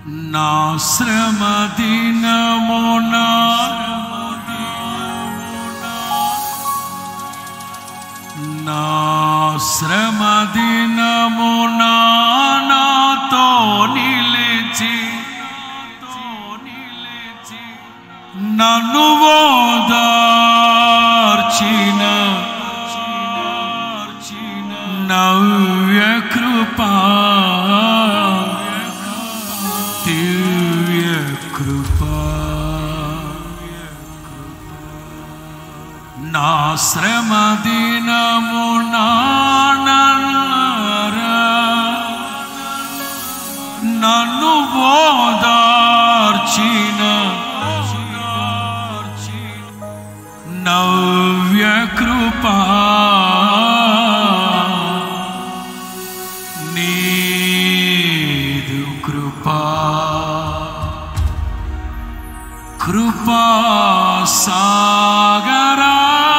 నా శ్రమ దినమునా నా శ్రమ దినమునా నాతో నిలిచి నన్ను ఓదార్చిన నవ్య కృపా దివ్య కృపా నా శ్రమ దినము నన్ను ఓదార్చిన నవ్య కృపా నీదు కృపా కృపా సాగరా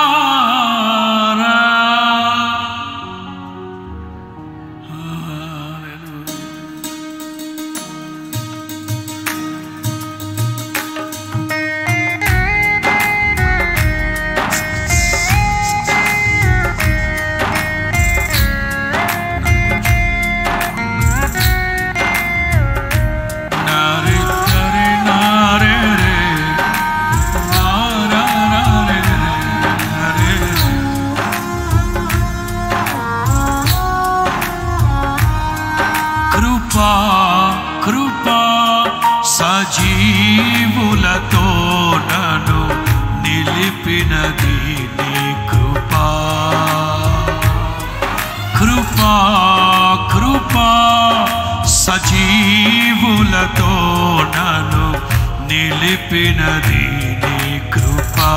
నరే నరే నరే రే నారా నరే నరే కృపా కృపా సజీవులతో నన్ను నిలిపినది నీ కృపా కృపా కృపా సజీవులతో నన్ను నిలిపినది నీ కృపా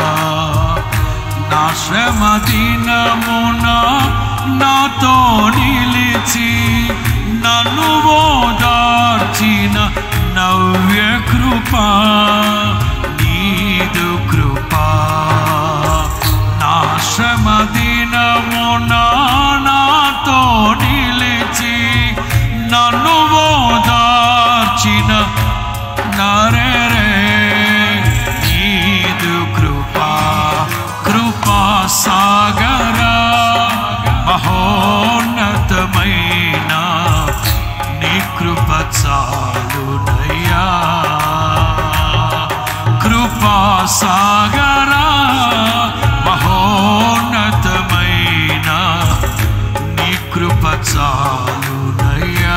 నా శ్రమ దినమున నాతో నిలిచి నన్ను ఓదార్చిన నవ్య కృపా నీదు కృపా నా శ్రమ దినమున నాతో నిలిచి నన్ను ఓదార్చిన నరే నీదు కృపా కృపా సాగర మహోన్నతమైన నీ కృప చాలునయ్యా కృపా సాగర మహోన్నతమైన నీ కృప చాలునయ్యా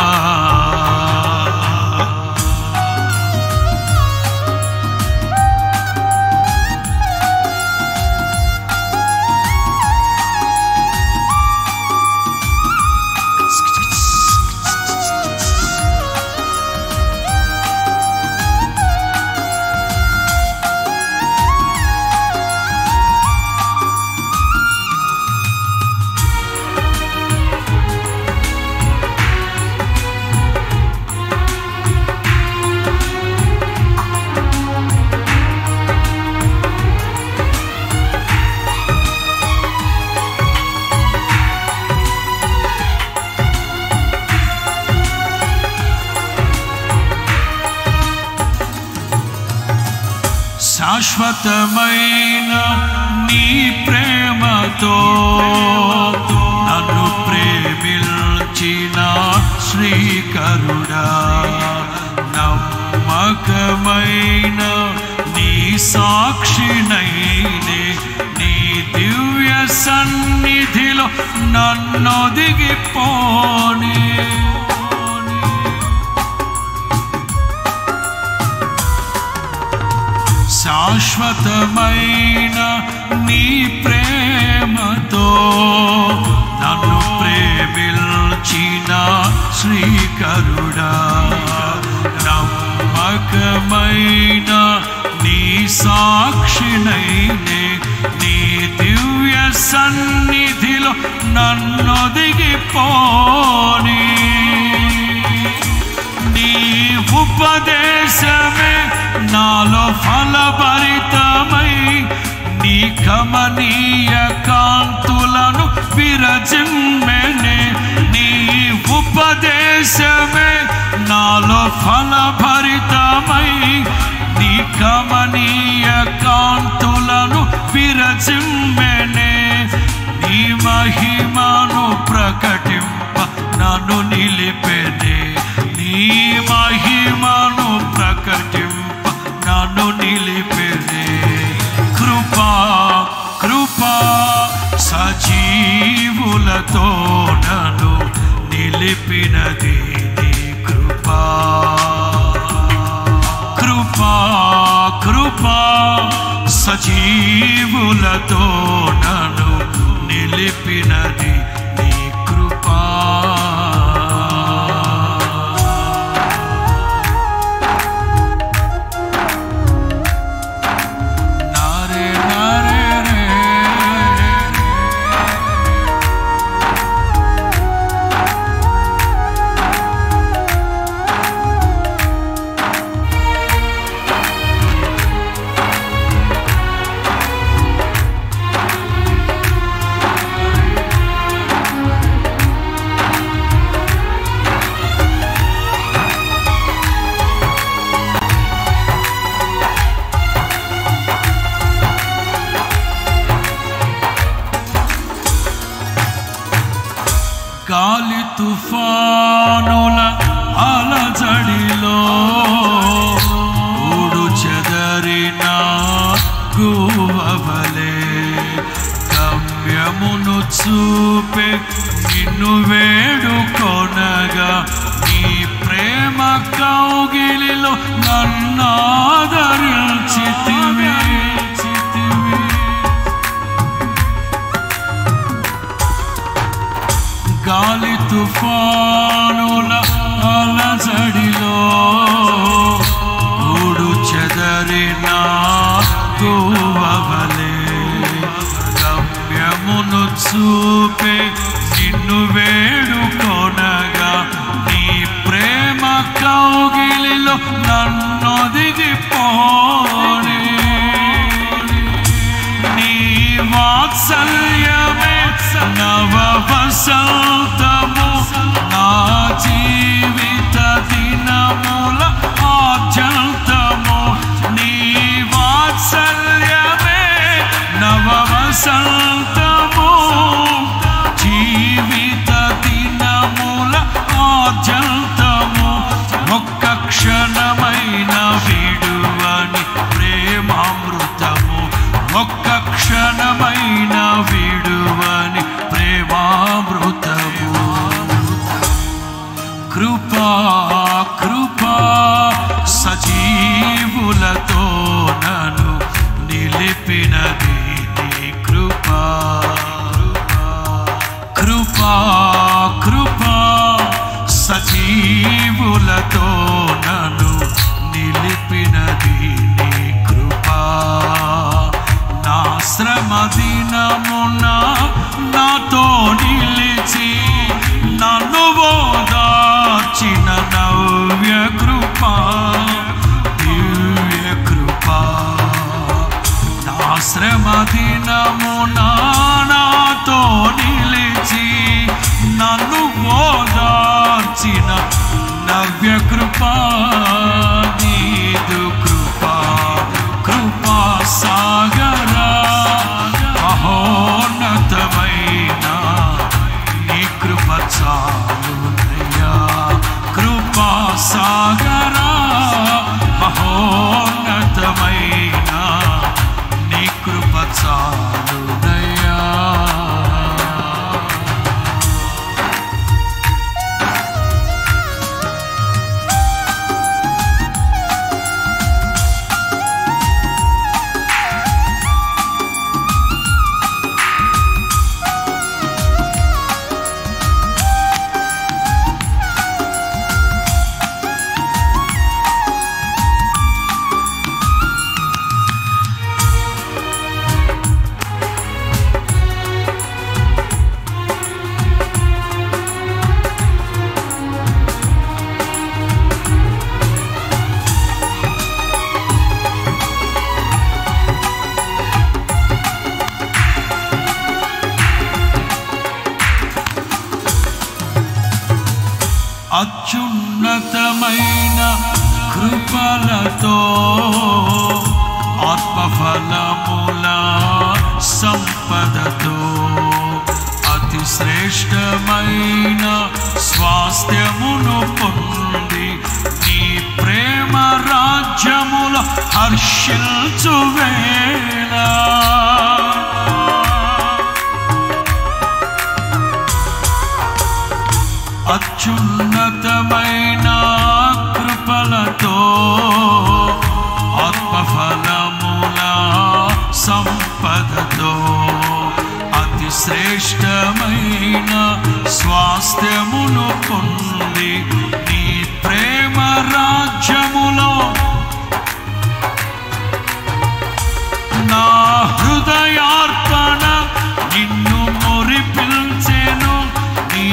శాశ్వతమైన నీ ప్రేమతో నన్ను ప్రేమిల్చిన శ్రీకరుడా నమ్మకమైన నీ సాక్షినైనే నీ దివ్య సన్నిధిలో నన్ను దిగిపోని శాశ్వతమైన నీ ప్రేమతో నన్ను ప్రేమిల్చిన శ్రీకరుడా నమ్మకమైన నీ సాక్షినైనే నీ దివ్య సన్నిధిలో నన్ను దిగిపోని నీ ఉపదేశమే నాలో ఫలభరితమై నీ కమనీయ కాంతులను విరజిమ్మెనే నీ ఉపదేశమే నా నాలో ఫలభరితమై నీ కమనీయ కాంతులను విరజిమ్మెనే నీ మహిమను ప్రకటింప నన్ను నిలిపెనే నీ మహిమను ప్రకటింప నన్ను నిలిపెనే కృపా కృపా సజీవులతో నన్ను నిలిపినది నీ కృపా కృపా కృపా సజీవులతో నన్ను నిలిపినది నీ కృపా నారే నారే రే గాలి తుఫానుల అలజడిలో ఊడు చెదరిన గువలే గమ్యమును చూపే నిన్ను వేడుకొనగా నీ ప్రేమ కౌగిలిలో నన్నాదరించితివే చితివే గాలి తుఫానుల అలజడిలో ఊడు చెదరిన గోవలే గమ్యమును చూపే నిన్ను వేడుకొనగా నీ ప్రేమ కౌగిలిలో నన్ను దిగిపోనే నీ వాత్సల్యమే నవ వసంతము నా జీవిత దినముల ఆద్యంతము నీ వాత్సల్యమే నవ వసంతము జీవిత దినముల ఆద్యంతము ఒక్క క్షణమైన విడువని ప్రేమామృతము ఒక్క క్షణమైన విడువని ప్రేమామృతము కృపా కృపా సజీవులతో నన్ను నిలిపినది నీ కృపా కృపా కృపా సజీవులతో నన్ను నిలిపినది నీ కృపా నా శ్రమ దినమున నాతో నిలిచి నన్ను ఓదార్చిన నవ్య కృపా దివ్య కృపా నా శ్రమ దినమున నాతో నిలిచి నన్ను ఓదార్చిన నవ్య కృపా నీదు కృపా కృపా సాగరా మహోన్నతమైన నీ కృప చాలునయ్యా కృపా సాగరా మహోన్నతమైన నీ కృప చాలునయ్యా అత్యున్నతమైన కృపలతో ఆత్మఫలముల సంపదతో అతి శ్రేష్టమైన స్వాస్థ్యమును పొంది నీ ప్రేమ రాజ్యముల హర్షిల్చు వేళ అత్యున్నతమైన కృపలతో ఆత్మఫలముల సంపదతో అతి శ్రేష్టమైన స్వాస్థ్యమును పొంది నీ ప్రేమ రాజ్యములో నా హృదయార్పణ నిన్ను మురిపిల్చెను నీ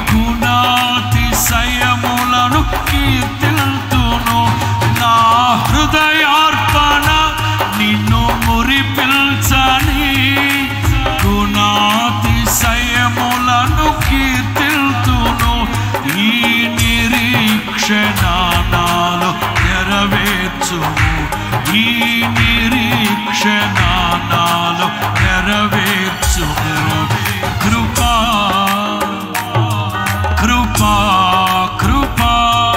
గుణాతిశయములను కీర్తిల్తును నా హృదయార్పణ నిన్ను మురిపిల్చని గుణాతిశయములను కీర్తిల్తును ఈ నిరీక్షణ నాలో నెరవేర్చుము ఈ నిరీక్షణ నాలో నెరవేర్చుము కృపా కృపా కృపా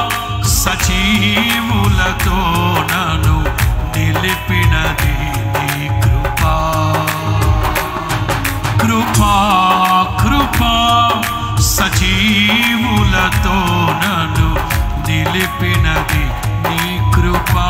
సజీవులతో నన్ను నిలిపినది నీ కృపా కృపా కృపా సజీవులతో నన్ను నిలిపినది నీ కృపా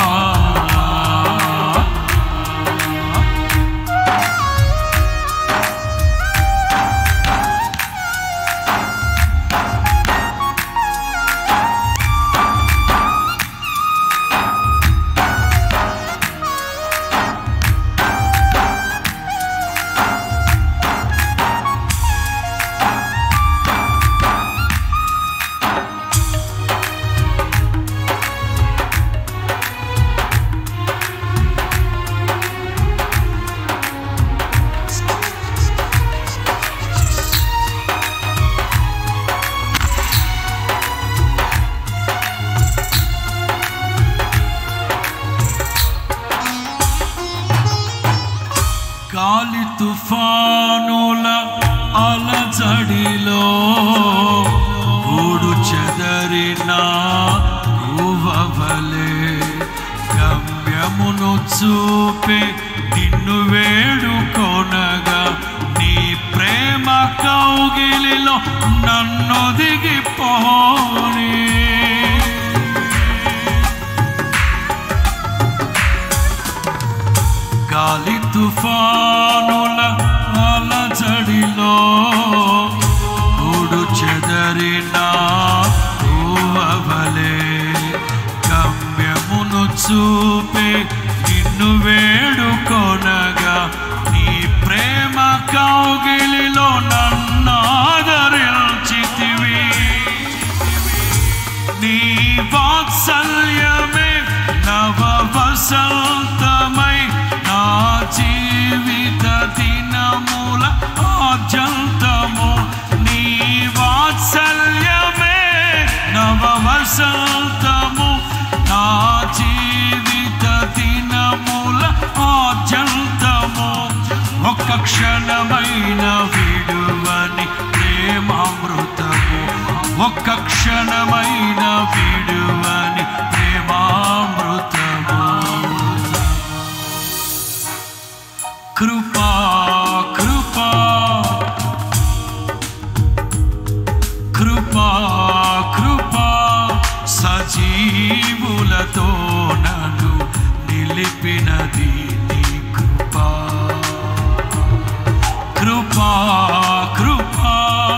గాలి తుఫానుల అలజడిలో ఊడు చెదరిన గువవలే గమ్యమును చూపే నిన్ను వేడుకొనగా నీ ప్రేమ కౌగిలిలో నన్ను దిగిపోనీ గాలి తుఫానుల అలజడిలో ఊడు చెదరిన ఊవలే గమ్యమును చూపే నిన్ను వేడుకొనగా నీ ప్రేమ కౌగిలిలో నన్ను ఆదరించితివి నీ వాత్సల్యమే నవ వసంతమై నా జీవిత దినముల ఆద్యంతము నీ వాత్సల్యమే నవ వసంతము నా జీవిత దినముల ఆద్యంతము ఒక్క క్షణమైన విడువని ప్రేమామృతము ఒక్క క్షణమైన విడువని ప్రేమామృతము కృపా కృపా కృపా కృపా సజీవులతో నన్ను నిలిపినది నీ కృపా కృపా కృపా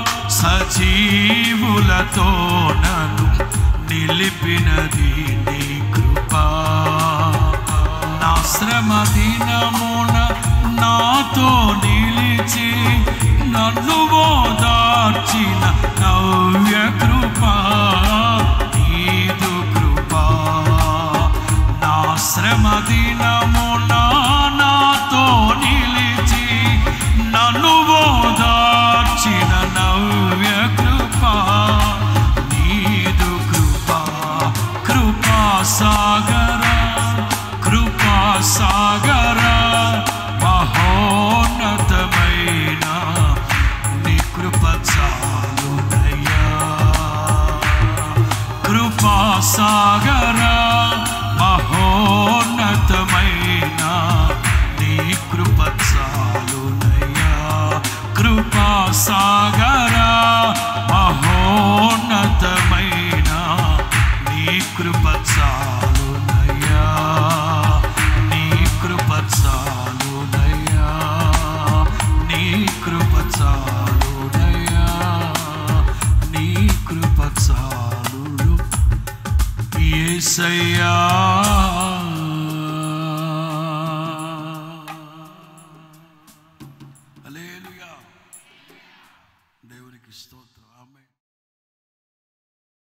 సజీవులతో నన్ను నిలిపినది నీ కృపా నా శ్రమ దినమున నాతో నిలిచి నన్ను ఓదార్చిన నవ్య కృపా నీదు కృపా నా శ్రమ దినమున నాతో నిలిచి నన్ను ఓదార్చిన నవ్య కృపా నీదు సాగర మహోన్నతమైన నీ కృప చాలునయ్యా కృపా సాగర మహోన్నతమైన నీ కృప చాలునయ్యా నీ కృప చాలునయ్యా నీ కృప చాలునయ్యా నీ కృప చాలును ఏసయ్యా